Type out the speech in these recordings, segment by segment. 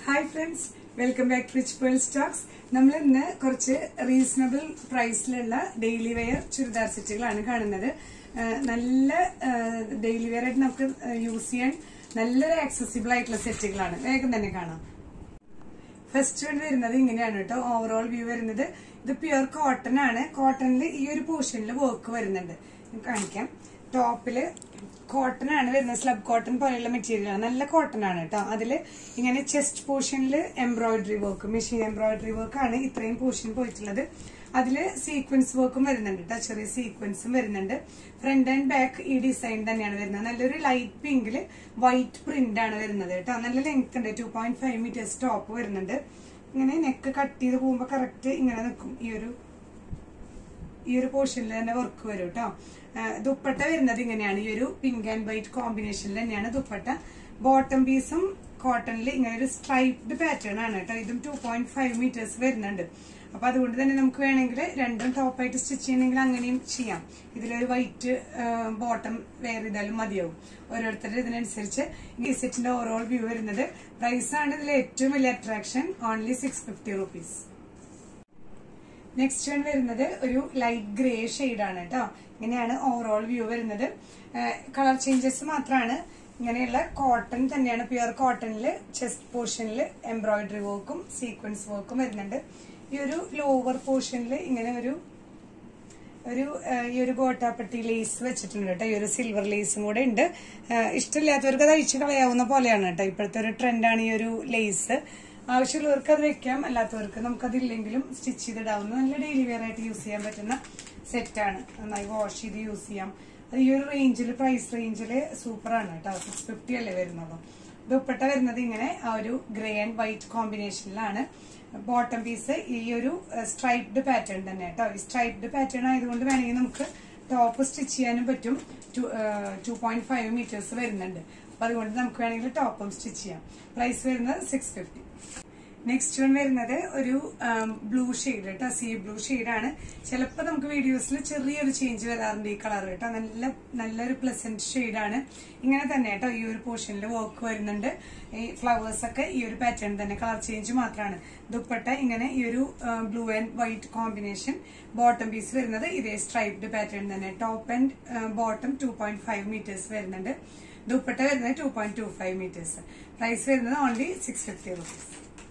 hi friends welcome back to Rich Pearl Stocks നമ്മൾ ഇന്ന് കുറച്ച് റീസണബിൾ പ്രൈസിലുള്ള ഡെയിലി വെയർ ചുരിദാർ സെറ്റുകളാണ് കാണുന്നത് ആ, നല്ല ഡെയിലി വെയർ ആയിട്ട് നമുക്ക് യൂസ് ചെയ്യാൻ നല്ലൊരു ആക്സസിബിൾ ആയിട്ടുള്ള സെറ്റുകളാണ് വേഗം തന്നെ കാണാം ഫസ്റ്റ് വൺ വരുന്നത് ഇങ്ങനെയാണ് കേട്ടോ ഓവറോൾ വ്യൂ വരുന്നത് ഇത് പ്യുർ കോട്ടൺ ആണ് കോട്ടണിൽ ഈ ഒരു പോർഷനിൽ വർക്ക് വരുന്നുണ്ട് ഞാൻ കാണിക്കാം ടോപ്പില് കോട്ടൺ ആണ് വരുന്നത് സ്ലബ് കോട്ടൺ പോലെയുള്ള മെറ്റീരിയൽ ആണ് നല്ല കോട്ടൺ ആണ് കേട്ടോ അതില് ഇങ്ങനെ ചെസ്റ്റ് പോർഷനിൽ embroidery work machine embroidery work ആണ് ഇത്രയും പോർഷൻ പോയിട്ടുള്ളത് അതില് സീക്വൻസ് വർക്കും വരുന്നുണ്ട് കേട്ടോ ചെറിയ സീക്വൻസും വരുന്നുണ്ട് ഫ്രണ്ട് ആൻഡ് ബാക്ക് ഈ ഡിസൈൻ തന്നെയാണ് വരുന്നത് നല്ലൊരു ലൈറ്റ് പിങ്കില് വൈറ്റ് പ്രിന്റ് ആണ് വരുന്നത് കേട്ടോ നല്ല ലെങ്ത് ഉണ്ട് two point five metres top വരുന്നുണ്ട് ഇങ്ങനെ നെക്ക് കട്ട് ചെയ്ത് പോകുമ്പോൾ കറക്റ്റ് ഇങ്ങനെ നിൽക്കും ഈ ഒരു ഈ ഒരു പോർഷനിൽ തന്നെ വർക്ക് വരും കേട്ടോ ദുപ്പട്ട വരുന്നത് ഇങ്ങനെയാണ് ഈ ഒരു പിങ്ക് ആൻഡ് വൈറ്റ് കോമ്പിനേഷനിൽ തന്നെയാണ് ദുപ്പട്ട ബോട്ടം പീസും കോട്ടണിൽ ഇങ്ങനെ ഒരു സ്ട്രൈപ്ഡ് പാറ്റേൺ ആണ് കേട്ടോ ഇതും ടു പോയിന്റ് ഫൈവ് മീറ്റേഴ്സ് വരുന്നുണ്ട് അപ്പൊ അതുകൊണ്ട് തന്നെ നമുക്ക് വേണമെങ്കിൽ രണ്ടും ടോപ്പായിട്ട് സ്റ്റിച്ച് ചെയ്യണമെങ്കിൽ അങ്ങനെയും ചെയ്യാം ഇതിലൊരു വൈറ്റ് ബോട്ടം വെയർ ചെയ്താലും മതിയാവും ഓരോരുത്തരുടെ ഇതിനനുസരിച്ച് ഈ സെറ്റിന്റെ ഓവറോൾ വ്യൂ വരുന്നത് പ്രൈസ് ആണ് ഇതിൽ ഏറ്റവും വലിയ attraction only six fifty rupees next one വരുന്നത് ഒരു ലൈറ്റ് ഗ്രേ ആണ് കേട്ടോ ഇങ്ങനെയാണ് ഓവറോൾ വ്യൂ വരുന്നത് കളർ ചേഞ്ചസ് മാത്രമാണ് ഇങ്ങനെയുള്ള കോട്ടൺ തന്നെയാണ് പ്യുർ കോട്ടണിൽ ചെസ്റ്റ് പോർഷനിൽ എംബ്രോയിഡറി വർക്കും സീക്വൻസ് വർക്കും വരുന്നുണ്ട് ഈ ഒരു ലോവർ പോർഷനിൽ ഇങ്ങനെ ഒരു ഒരു ആ, ഈ ഒരു ഗോട്ടാപ്പട്ടി ലേസ് വെച്ചിട്ടുണ്ട് കേട്ടോ ഈ ഒരു സിൽവർ ലേസും കൂടെ ഉണ്ട് ആ, ഇഷ്ടമില്ലാത്തവർക്ക് അത് അഴിച്ചു കളയാവുന്ന പോലെയാണ് കേട്ടോ ഇപ്പോഴത്തെ ഒരു ട്രെൻഡാണ് ഈ ഒരു ലേസ് ആവശ്യമുള്ളവർക്ക് അത് വെക്കാം അല്ലാത്തവർക്ക് നമുക്കതില്ലെങ്കിലും സ്റ്റിച്ച് ചെയ്തിടാവുന്ന നല്ല ഡെയിലി വെയർ ആയിട്ട് യൂസ് ചെയ്യാൻ പറ്റുന്ന സെറ്റാണ് നന്നായി വാഷ് ചെയ്ത് യൂസ് ചെയ്യാം അത് ഈ ഒരു റേഞ്ചിൽ പ്രൈസ് റേഞ്ചിൽ സൂപ്പറാണ് കേട്ടോ സിക്സ് ഫിഫ്റ്റി അല്ലേ വരുന്നുള്ളൂ ദുപ്പട്ട വരുന്നത് ഇങ്ങനെ ആ ഒരു ഗ്രേ ആൻഡ് വൈറ്റ് കോമ്പിനേഷനിലാണ് ബോട്ടം പീസ് ഈ ഒരു സ്ട്രൈപ്ഡ് പാറ്റേൺ തന്നെ കേട്ടോ ഈ സ്ട്രൈപ്ഡ് പാറ്റേൺ ആയതുകൊണ്ട് വേണമെങ്കിൽ നമുക്ക് ടോപ്പ് സ്റ്റിച്ച് ചെയ്യാനും പറ്റും ടു പോയിന്റ് ഫൈവ് മീറ്റേഴ്സ് വരുന്നുണ്ട് അപ്പൊ അതുകൊണ്ട് നമുക്ക് വേണമെങ്കിൽ ടോപ്പും സ്റ്റിച്ച് ചെയ്യാം പ്രൈസ് വരുന്നത് സിക്സ് ഫിഫ്റ്റി നെക്സ്റ്റ് വൺ വരുന്നത് ഒരു ബ്ലൂ ഷെയ്ഡ് കേട്ടോ സീ ബ്ലൂ ആണ് ചിലപ്പോൾ നമുക്ക് വീഡിയോസിൽ ചെറിയൊരു ചേഞ്ച് വരാറുണ്ട് ഈ കളർ കേട്ടോ നല്ല നല്ലൊരു പ്ലസന്റ് ആണ് ഇങ്ങനെ തന്നെ കേട്ടോ ഈ ഒരു പോർഷനിൽ വർക്ക് വരുന്നുണ്ട് ഈ ഫ്ലവേഴ്സ് ഒക്കെ ഈ ഒരു പാറ്റേൺ തന്നെ കളർ ചേഞ്ച് മാത്രമാണ് ദുപ്പട്ട ഇങ്ങനെ ഈ ഒരു blue and white combination bottom piece വരുന്നത് ഇതേ സ്ട്രൈപ്ഡ് പാറ്റേൺ തന്നെ top and bottom two point five metres വരുന്നുണ്ട് ദുപ്പട്ട വരുന്നത് two point two five metres price വരുന്നത് only six fifty rupees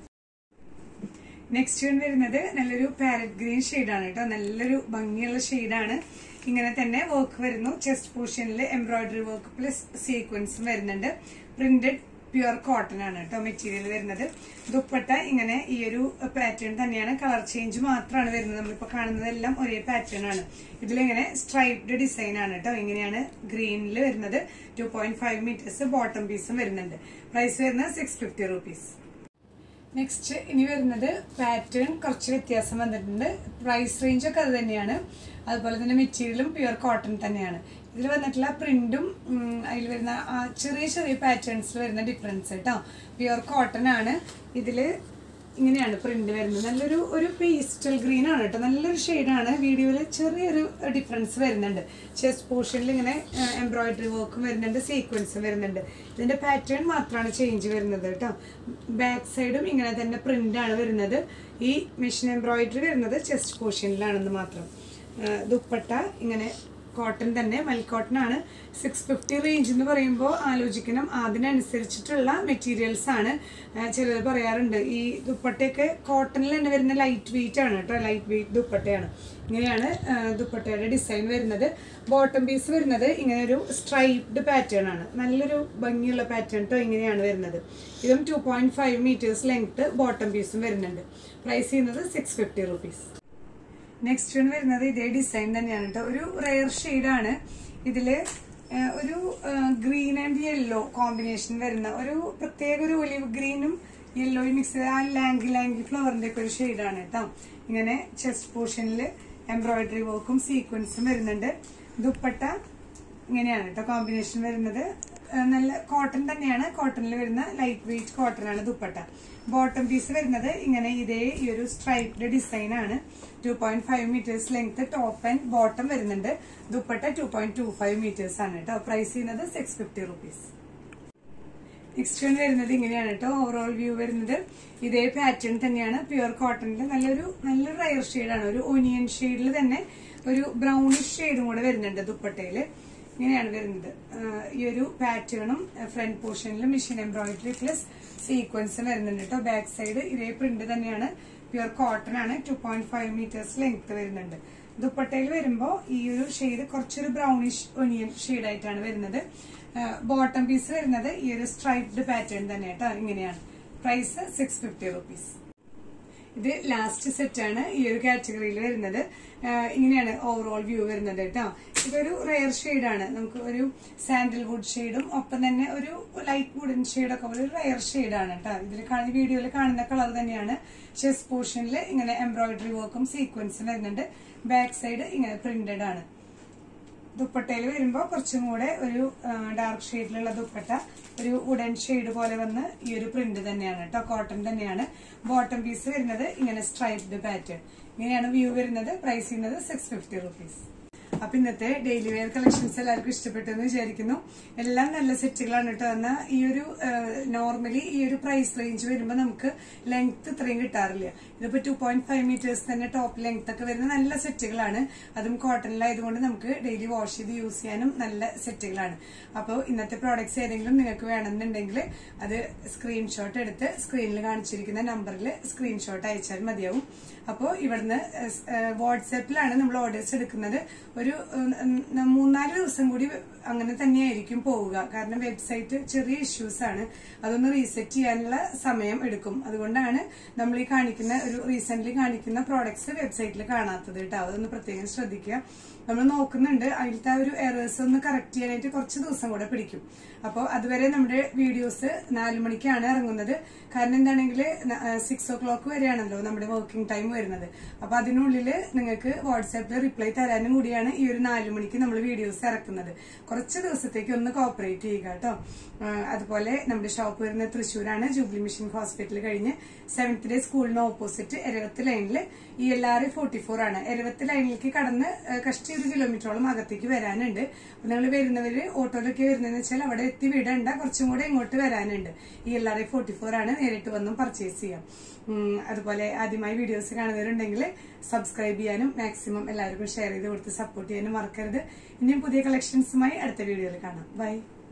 next one വരുന്നത് നല്ലൊരു പാരറ്റ് ഗ്രീൻ ആണ് കേട്ടോ നല്ലൊരു ഭംഗിയുള്ള ഷെയ്ഡാണ് ഇങ്ങനെ തന്നെ വർക്ക് വരുന്നു ചെസ്റ്റ് പോർഷനിൽ എംബ്രോയിഡറി വർക്ക് പ്ലസ് സീക്വൻസും വരുന്നുണ്ട് പ്രിന്റഡ് പ്യുർ കോട്ടൺ ആണ് കേട്ടോ മെറ്റീരിയൽ വരുന്നത് ദുപ്പട്ട ഇങ്ങനെ ഈ ഒരു പാറ്റേൺ തന്നെയാണ് കളർ ചേഞ്ച് മാത്രമാണ് വരുന്നത് നമ്മളിപ്പോ കാണുന്നതെല്ലാം ഒരേ പാറ്റേൺ ആണ് ഇതിലിങ്ങനെ സ്ട്രൈപ്ഡ് ഡിസൈൻ ആണ് കേട്ടോ ഇങ്ങനെയാണ് ഗ്രീനിൽ വരുന്നത് two point five metres bottom പീസും വരുന്നുണ്ട് പ്രൈസ് വരുന്നത് സിക്സ് ഫിഫ്റ്റി റുപ്പീസ് നെക്സ്റ്റ് ഇനി വരുന്നത് പാറ്റേൺ കുറച്ച് വ്യത്യാസം വന്നിട്ടുണ്ട് പ്രൈസ് റേഞ്ച് ഒക്കെ അത് തന്നെയാണ് അതുപോലെ തന്നെ മെറ്റീരിയലും പ്യുർ കോട്ടൺ തന്നെയാണ് ഇതിൽ വന്നിട്ടുള്ള പ്രിന്റും അതിൽ വരുന്ന ആ ചെറിയ ചെറിയ പാറ്റേൺസിൽ വരുന്ന ഡിഫറൻസ് കേട്ടോ പ്യുർ കോട്ടൺ ആണ് ഇതിൽ ഇങ്ങനെയാണ് പ്രിന്റ് വരുന്നത് നല്ലൊരു ഒരു പേസ്റ്റൽ ഗ്രീൻ ആണ് കേട്ടോ നല്ലൊരു ഷെയ്ഡാണ് വീഡിയോയിൽ ചെറിയൊരു ഡിഫറൻസ് വരുന്നുണ്ട് ചെസ്റ്റ് പോർഷനിൽ ഇങ്ങനെ എംബ്രോയിഡറി വർക്കും വരുന്നുണ്ട് സീക്വൻസും വരുന്നുണ്ട് ഇതിന്റെ പാറ്റേൺ മാത്രമാണ് ചേഞ്ച് വരുന്നത് കേട്ടോ ബാക്ക് സൈഡും ഇങ്ങനെ തന്നെ പ്രിന്റ് ആണ് വരുന്നത് ഈ മെഷീൻ എംബ്രോയിഡറി വരുന്നത് ചെസ്റ്റ് പോർഷനിലാണെന്ന് മാത്രം ആ, ദുപ്പട്ട ഇങ്ങനെ കോട്ടൺ തന്നെ മൽ കോട്ടൺ ആണ് സിക്സ് ഫിഫ്റ്റി റേഞ്ച് എന്ന് പറയുമ്പോൾ ആലോചിക്കണം അതിനനുസരിച്ചിട്ടുള്ള മെറ്റീരിയൽസ് ആണ് ചിലർ പറയാറുണ്ട് ഈ ദുപ്പട്ടയൊക്കെ കോട്ടണിൽ തന്നെ വരുന്ന ലൈറ്റ് വെയിറ്റ് ആണ് കേട്ടോ ലൈറ്റ് വെയിറ്റ് ദുപ്പട്ടയാണ് ഇങ്ങനെയാണ് ആ, ദുപ്പട്ടയുടെ ഡിസൈൻ വരുന്നത് ബോട്ടം പീസ് വരുന്നത് ഇങ്ങനെ ഒരു സ്ട്രൈപ്ഡ് പാറ്റേൺ ആണ് നല്ലൊരു ഭംഗിയുള്ള പാറ്റേൺ കേട്ടോ ഇങ്ങനെയാണ് വരുന്നത് ഇതും two point five metres length bottom പീസും വരുന്നുണ്ട് പ്രൈസ് ചെയ്യുന്നത് six fifty rupees next one വരുന്നത് ഇതേ ഡിസൈൻ തന്നെയാണ് കേട്ടോ ഒരു റെയർ ആണ് ഇതില് ആ, ഒരു ഗ്രീൻ ആൻഡ് യെല്ലോ കോമ്പിനേഷൻ വരുന്ന ഒരു പ്രത്യേക ഒരു ഒലിവ് ഗ്രീനും യെല്ലോയും മിക്സ് ചെയ്ത ആ ലാങ്കി ലാങ്കി ഫ്ലവറിന്റെ ഒക്കെ ഒരു ഷെയ്ഡാണ് കേട്ടോ ഇങ്ങനെ ചെസ്റ്റ് പോർഷനിൽ എംബ്രോയിഡറി വർക്കും സീക്വൻസും വരുന്നുണ്ട് ദുപ്പട്ട ഇങ്ങനെയാണ് കേട്ടോ കോമ്പിനേഷൻ വരുന്നത് ആ, നല്ല കോട്ടൺ തന്നെയാണ് കോട്ടണിൽ വരുന്ന ലൈറ്റ് വെയിറ്റ് കോട്ടൺ ആണ് ദുപ്പട്ട ബോട്ടം പീസ് വരുന്നത് ഇങ്ങനെ ഇതേ ഈ ഒരു സ്ട്രൈപ്ഡ് ഡിസൈൻ ആണ് two point five metres length top and bottom വരുന്നുണ്ട് dupatta two point two five metres ആണ് കേട്ടോ പ്രൈസ് ചെയ്യുന്നത് six fifty rupees next one വരുന്നത് ഇങ്ങനെയാണ് കേട്ടോ ഓവറോൾ വ്യൂ വരുന്നത് ഇതേ പാറ്റേൺ തന്നെയാണ് പ്യുവർ കോട്ടണിൽ നല്ലൊരു നല്ലൊരു റയർ ഷെയ്ഡാണ് ഒരു ഒനിയൻ ഷെയ്ഡിൽ തന്നെ ഒരു ബ്രൗണിഷ് ഷെയ്ഡും കൂടെ വരുന്നുണ്ട് ദുപ്പട്ടയില് ഇങ്ങനെയാണ് വരുന്നത് ആഹ് ഈ ഒരു പാറ്റേണും ഫ്രണ്ട് പോർഷനിലും മെഷീൻ എംബ്രോയിഡറി പ്ലസ് സീക്വൻസും വരുന്നുണ്ട് കേട്ടോ ബാക്ക് സൈഡ് ഇതേ പ്രിന്റ് തന്നെയാണ് പ്യുവർ കോട്ടൺ ആണ് two point five metres length വരുന്നുണ്ട് ദുപ്പട്ടയിൽ വരുമ്പോ ഈ ഒരു ഷെയ്ഡ് കുറച്ചൊരു ബ്രൗണിഷ് ഒനിയൻ ഷെയ്ഡ് ആയിട്ടാണ് വരുന്നത് ബോട്ടം പീസ് വരുന്നത് ഈ ഒരു സ്ട്രൈപ്ഡ് പാറ്റേൺ തന്നെ കേട്ടോ ഇങ്ങനെയാണ് പ്രൈസ് സിക്സ് ഫിഫ്റ്റി റുപ്പീസ് ഇത് ലാസ്റ്റ് സെറ്റ് ആണ് ഈ ഒരു കാറ്റഗറിയിൽ വരുന്നത് ആഹ് ഇങ്ങനെയാണ് ഓവറോൾ വ്യൂ വരുന്നത് കേട്ടോ ഇതൊരു റെയർ ആണ് നമുക്ക് ഒരു സാൻഡൽവുഡ് ഷെയ്ഡും ഒപ്പം തന്നെ ഒരു ലൈറ്റ് വുഡൻ ഷെയ്ഡൊക്കെ പോലെ ഒരു റെയർ ആണ് കേട്ടോ ഇതിൽ കാണുന്ന വീഡിയോയിൽ കാണുന്ന കളർ തന്നെയാണ് ചെസ്റ്റ് പോർഷനിൽ ഇങ്ങനെ എംബ്രോയിഡറി വർക്കും സീക്വൻസും വരുന്നുണ്ട് ബാക്ക് സൈഡ് ഇങ്ങനെ പ്രിന്റഡ് ആണ് ദുപ്പട്ടയിൽ വരുമ്പോൾ കുറച്ചും കൂടെ ഒരു ഡാർക്ക് ഷെയ്ഡിലുള്ള ദുപ്പട്ട ഒരു വുഡൻ ഷെയ്ഡ് പോലെ വന്ന് ഈ ഒരു പ്രിന്റ് തന്നെയാണ് കേട്ടോ കോട്ടൺ തന്നെയാണ് ബോട്ടം പീസ് വരുന്നത് ഇങ്ങനെ സ്ട്രൈപ്ഡ് പാറ്റേൺ ഇങ്ങനെയാണ് വ്യൂ വരുന്നത് പ്രൈസ് ചെയ്യുന്നത് സിക്സ് ഫിഫ്റ്റി റുപ്പീസ് അപ്പൊ ഇന്നത്തെ ഡെയിലി വെയർ കളക്ഷൻസ് എല്ലാവർക്കും ഇഷ്ടപ്പെട്ടു എന്ന് വിചാരിക്കുന്നു എല്ലാം നല്ല സെറ്റുകളാണ് കേട്ടോ എന്നാൽ ഈ ഒരു നോർമലി ഈ ഒരു പ്രൈസ് റേഞ്ച് വരുമ്പോൾ നമുക്ക് ലെങ്ത് ഇത്രയും കിട്ടാറില്ല ഇതിപ്പോ ടു പോയിന്റ് ഫൈവ് മീറ്റേഴ്സ് തന്നെ ടോപ്പ് ലെങ്ത് ഒക്കെ വരുന്ന നല്ല സെറ്റുകളാണ് അതും കോട്ടണിലായതുകൊണ്ട് നമുക്ക് ഡെയിലി വാഷ് ചെയ്ത് യൂസ് ചെയ്യാനും നല്ല സെറ്റുകളാണ് അപ്പോൾ ഇന്നത്തെ പ്രോഡക്ട്സ് ഏതെങ്കിലും നിങ്ങൾക്ക് വേണമെന്നുണ്ടെങ്കിൽ അത് സ്ക്രീൻഷോട്ട് എടുത്ത് സ്ക്രീനിൽ കാണിച്ചിരിക്കുന്ന നമ്പറിൽ സ്ക്രീൻഷോട്ട് അയച്ചാൽ മതിയാവും അപ്പോൾ ഇവിടുന്ന് വാട്സാപ്പിലാണ് നമ്മൾ ഓർഡേഴ്സ് എടുക്കുന്നത് ഒരു ഉം, ഉം, മൂന്നാല് ദിവസം കൂടി അങ്ങനെ തന്നെയായിരിക്കും പോവുക കാരണം വെബ്സൈറ്റ് ചെറിയ ഇഷ്യൂസ് ആണ് അതൊന്ന് റീസെറ്റ് ചെയ്യാനുള്ള സമയം എടുക്കും അതുകൊണ്ടാണ് നമ്മൾ ഈ കാണിക്കുന്ന ഒരു റീസെന്റ് കാണിക്കുന്ന പ്രോഡക്ട്സ് വെബ്സൈറ്റിൽ കാണാത്തത് കേട്ടോ അതൊന്ന് പ്രത്യേകം ശ്രദ്ധിക്കുക നമ്മൾ നോക്കുന്നുണ്ട് അതിലത്തെ ആ ഒരു എറേഴ്സ് ഒന്ന് കറക്റ്റ് ചെയ്യാനായിട്ട് കുറച്ച് ദിവസം കൂടെ പിടിക്കും അപ്പോൾ അതുവരെ നമ്മുടെ വീഡിയോസ് നാലു മണിക്കാണ് ഇറങ്ങുന്നത് കാരണം എന്താണെങ്കിൽ സിക്സ് ഓ ക്ലോക്ക് വരെയാണല്ലോ നമ്മുടെ വർക്കിംഗ് ടൈം വരുന്നത് അപ്പൊ അതിനുള്ളിൽ നിങ്ങൾക്ക് വാട്സാപ്പിൽ റിപ്ലൈ തരാനും കൂടിയാണ് ഈ ഒരു നാലു മണിക്ക് നമ്മൾ വീഡിയോസ് ഇറക്കുന്നത് കുറച്ച് ദിവസത്തേക്ക് ഒന്ന് കോപ്പറേറ്റ് ചെയ്യുക കേട്ടോ ആ, അതുപോലെ നമ്മുടെ ഷോപ്പ് വരുന്നത് തൃശ്ശൂരാണ് ജൂബിലി മിഷൻ ഹോസ്പിറ്റൽ കഴിഞ്ഞ് സെവൻത് ഡേ സ്കൂളിന് ഓപ്പോസിറ്റ് എരവത്ത് ലൈനിൽ ഈ എൽ ആർ ഫോർട്ടി ഫോർ ആണ് എരവത്ത് ലൈനിലേക്ക് കടന്ന് ആ, കഷ്ടി ഒരു കിലോമീറ്ററോളം അകത്തേക്ക് വരാനുണ്ട് അപ്പൊ നിങ്ങൾ വരുന്നവര് ഓട്ടോയിലൊക്കെ വരുന്നതെന്ന് വെച്ചാൽ അവിടെ എത്തി വിടണ്ട കുറച്ചും കൂടെ ഇങ്ങോട്ട് വരാനുണ്ട് ഈ എൽ ആർ ഫോർട്ടി ഫോർ ആണ് നേരിട്ട് വന്നും പർച്ചേസ് ചെയ്യാം ഉം, അതുപോലെ ആദ്യമായി വീഡിയോസ് കാണുന്നവരുണ്ടെങ്കിൽ സബ്സ്ക്രൈബ് ചെയ്യാനും മാക്സിമം എല്ലാവർക്കും ഷെയർ ചെയ്ത് കൊടുത്ത് സപ്പോർട്ട് ചെയ്യാനും മറക്കരുത് ഇനിയും പുതിയ കളക്ഷൻസുമായി അടുത്ത വീഡിയോയിൽ കാണാം ബൈ